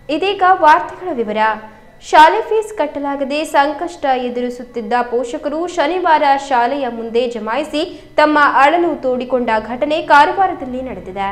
ಇದೀಗ ವಾರ್ತೆಗಳ ವಿವರ ಶಾಲೆ ಫೀಸ್ ಕಟ್ಟಲಾಗದೆ ಸಂಕಷ್ಟ ಎದುರಿಸುತ್ತಿದ್ದ ಪೋಷಕರು ಶನಿವಾರ ಶಾಲೆಯ ಮುಂದೆ ಜಮಾಯಿಸಿ ತಮ್ಮ ಅಳಲು ತೋಡಿಕೊಂಡ ಘಟನೆ ಕಾರವಾರದಲ್ಲಿ ನಡೆದಿದೆ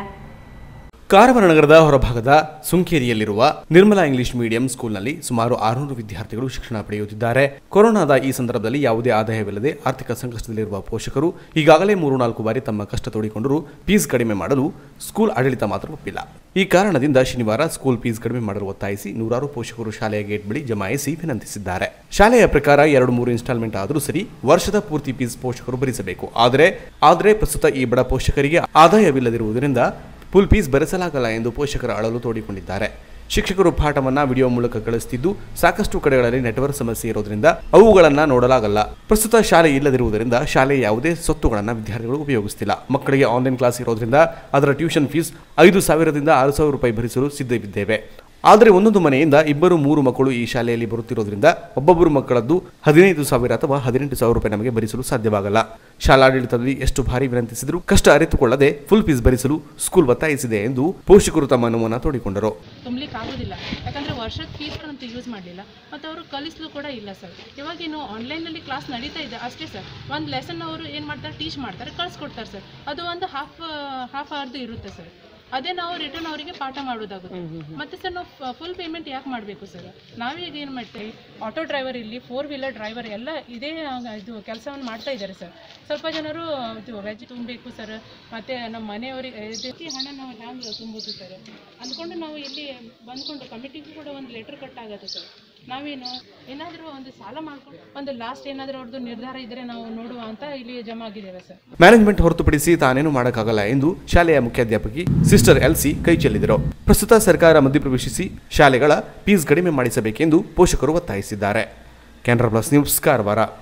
ಕಾರವಾರ ನಗರದ ಹೊರಭಾಗದ ಸುಂಕೇರಿಯಲ್ಲಿರುವ ನಿರ್ಮಲಾ ಇಂಗ್ಲಿಷ್ ಮೀಡಿಯಂ ಸ್ಕೂಲ್ನಲ್ಲಿ ಸುಮಾರು ಆರುನೂರು ವಿದ್ಯಾರ್ಥಿಗಳು ಶಿಕ್ಷಣ ಪಡೆಯುತ್ತಿದ್ದಾರೆ ಕೊರೋನಾದ ಈ ಸಂದರ್ಭದಲ್ಲಿ ಯಾವುದೇ ಆದಾಯವಿಲ್ಲದೆ ಆರ್ಥಿಕ ಸಂಕಷ್ಟದಲ್ಲಿರುವ ಪೋಷಕರು ಈಗಾಗಲೇ ಮೂರು ನಾಲ್ಕು ಬಾರಿ ತಮ್ಮ ಕಷ್ಟ ತೋಡಿಕೊಂಡರೂ ಫೀಸ್ ಕಡಿಮೆ ಮಾಡಲು ಸ್ಕೂಲ್ ಆಡಳಿತ ಮಾತ್ರ ಒಪ್ಪಿಲ್ಲ ಈ ಕಾರಣದಿಂದ ಶನಿವಾರ ಸ್ಕೂಲ್ ಫೀಸ್ ಕಡಿಮೆ ಮಾಡಲು ಒತ್ತಾಯಿಸಿ ನೂರಾರು ಪೋಷಕರು ಶಾಲೆಯ ಗೇಟ್ ಬಳಿ ಜಮಾಯಿಸಿ ವಿನಂತಿಸಿದ್ದಾರೆ ಶಾಲೆಯ ಪ್ರಕಾರ ಎರಡು ಮೂರು ಇನ್ಸ್ಟಾಲ್ಮೆಂಟ್ ಆದರೂ ಸರಿ ವರ್ಷದ ಪೂರ್ತಿ ಫೀಸ್ ಪೋಷಕರು ಭರಿಸಬೇಕು ಆದರೆ ಆದರೆ ಪ್ರಸ್ತುತ ಈ ಬಡ ಪೋಷಕರಿಗೆ ಆದಾಯವಿಲ್ಲದಿರುವುದರಿಂದ ಫುಲ್ ಫೀಸ್ ಭರಿಸಲಾಗಲ್ಲ ಎಂದು ಪೋಷಕರ ಅಳಲು ತೋಡಿಕೊಂಡಿದ್ದಾರೆ ಶಿಕ್ಷಕರು ಪಾಠವನ್ನ ವಿಡಿಯೋ ಮೂಲಕ ಕಳಿಸುತ್ತಿದ್ದು ಸಾಕಷ್ಟು ಕಡೆಗಳಲ್ಲಿ ನೆಟ್ವರ್ಕ್ ಸಮಸ್ಯೆ ಇರೋದ್ರಿಂದ ಅವುಗಳನ್ನ ನೋಡಲಾಗಲ್ಲ ಪ್ರಸ್ತುತ ಶಾಲೆ ಇಲ್ಲದಿರುವುದರಿಂದ ಶಾಲೆಯ ಯಾವುದೇ ಸೊತ್ತುಗಳನ್ನು ವಿದ್ಯಾರ್ಥಿಗಳು ಉಪಯೋಗಿಸುತ್ತಿಲ್ಲ ಮಕ್ಕಳಿಗೆ ಆನ್ಲೈನ್ ಕ್ಲಾಸ್ ಇರೋದ್ರಿಂದ ಅದರ ಟ್ಯೂಷನ್ ಫೀಸ್ ಐದು ಸಾವಿರದಿಂದ ಆರು ಸಾವಿರ ರೂಪಾಯಿ ಭರಿಸಲು ಸಿದ್ಧವಿದ್ದೇವೆ ಆದರೆ ಒಂದೊಂದು ಮನೆಯಿಂದ ಇಬ್ಬರು ಮೂರು ಮಕ್ಕಳು ಈ ಶಾಲೆಯಲ್ಲಿ ಬರುತ್ತಿರೋದ್ರಿಂದ ಒಬ್ಬೊಬ್ಬರು ಮಕ್ಕಳದ್ದು ಹದಿನೈದು ಸಾವಿರ ಅಥವಾ ಹದಿನೆಂಟು ಸಾವಿರ ರೂಪಾಯಿ ನಮಗೆ ಭರಿಸಲು ಸಾಧ್ಯವಾಗಲ್ಲ ಶಾಲಾಡಳಿತದಲ್ಲಿ ಎಷ್ಟು ಬಾರಿ ವಿನಂತಿಸಿದರೂ ಕಷ್ಟ ಅರಿತುಕೊಳ್ಳದೆ ಫುಲ್ ಫೀಸ್ ಭರಿಸಲು ಸ್ಕೂಲ್ ಒತ್ತಾಯಿಸಿದೆ ಎಂದು ಪೋಷಕರು ತಮ್ಮ ನೋವನ್ನು ತೋಡಿಕೊಂಡರು ತುಂಬಲಿಕ್ಕೆ ಆಗೋದಿಲ್ಲ ಯಾಕಂದರೆ ವರ್ಷದ ಫೀಸ್ಗಳಂತೂ ಯೂಸ್ ಮಾಡಲಿಲ್ಲ ಮತ್ತು ಅವರು ಕಲಿಸಲು ಕೂಡ ಇಲ್ಲ ಸರ್ ಇವಾಗೇನು ಆನ್ಲೈನಲ್ಲಿ ಕ್ಲಾಸ್ ನಡೀತಾ ಇದೆ ಅಷ್ಟೇ ಸರ್ ಒಂದು ಲೆಸನ್ ಅವರು ಏನು ಮಾಡ್ತಾರೆ ಟೀಚ್ ಮಾಡ್ತಾರೆ ಕಳಿಸ್ಕೊಡ್ತಾರೆ ಸರ್ ಅದು ಒಂದು ಹಾಫ್ ಹಾಫ್ ಅವರ್ದು ಇರುತ್ತೆ ಸರ್ ಅದೇ ನಾವು ರಿಟರ್ನ್ ಅವರಿಗೆ ಪಾಠ ಮಾಡೋದಾಗುತ್ತೆ ಮತ್ತೆ ಸರ್ ನಾವು ಫುಲ್ ಪೇಮೆಂಟ್ ಯಾಕೆ ಮಾಡಬೇಕು ಸರ್ ನಾವೀಗ ಏನು ಮಾಡ್ತೀವಿ ಆಟೋ ಡ್ರೈವರ್ ಇಲ್ಲಿ ಫೋರ್ ವೀಲರ್ ಡ್ರೈವರ್ ಎಲ್ಲ ಇದೇ ಆ, ಇದು ಕೆಲಸವನ್ನು ಮಾಡ್ತಾ ಇದ್ದಾರೆ ಸರ್ ಸ್ವಲ್ಪ ಜನರು ಇದು ವೆಜ್ ತುಂಬಬೇಕು ಸರ್ ಮತ್ತು ನಮ್ಮ ಮನೆಯವರಿಗೆ ಇದಕ್ಕೆ ಹಣ ನಾವು ಹ್ಯಾಂಗೆ ತುಂಬೋದು ಸರ್ ಅಂದ್ಕೊಂಡು ನಾವು ಇಲ್ಲಿ ಬಂದ್ಕೊಂಡು ಕಮಿಟಿಗೂ ಕೂಡ ಒಂದು ಲೆಟರ್ ಕಟ್ಟಾಗತ್ತೆ ಸರ್ ನಾವೇನು ಏನಾದರೂ ಒಂದು ಸಾಲ ಮಾಡ್ಕೊಂಡು ಒಂದು ಲಾಸ್ಟ್ ಏನಾದರೂ ಅವ್ರದ್ದು ನಿರ್ಧಾರ ಇದ್ದರೆ ನಾವು ನೋಡುವ ಅಂತ ಇಲ್ಲಿ ಜಮಾ ಆಗಿದ್ದೇವೆ ಸರ್ ಮ್ಯಾನೇಜ್ಮೆಂಟ್ ಹೊರತುಪಡಿಸಿ ತಾನೇನು ಮಾಡೋಕ್ಕಾಗಲ್ಲ ಎಂದು ಶಾಲೆಯ ಮುಖ್ಯಾಧ್ಯಾಪಕಿ ಸಿಸ್ಟರ್ ಎಲ್ಸಿ ಕೈ ಚೆಲ್ಲಿದರು ಪ್ರಸ್ತುತ ಸರ್ಕಾರ ಮಧ್ಯಪ್ರವೇಶಿಸಿ ಶಾಲೆಗಳ ಫೀಸ್ ಕಡಿಮೆ ಮಾಡಿಸಬೇಕೆಂದು ಪೋಷಕರು ಒತ್ತಾಯಿಸಿದ್ದಾರೆ ಕೆನರಾ ಪ್ಲಸ್ ನ್ಯೂಸ್ ಕಾರವಾರ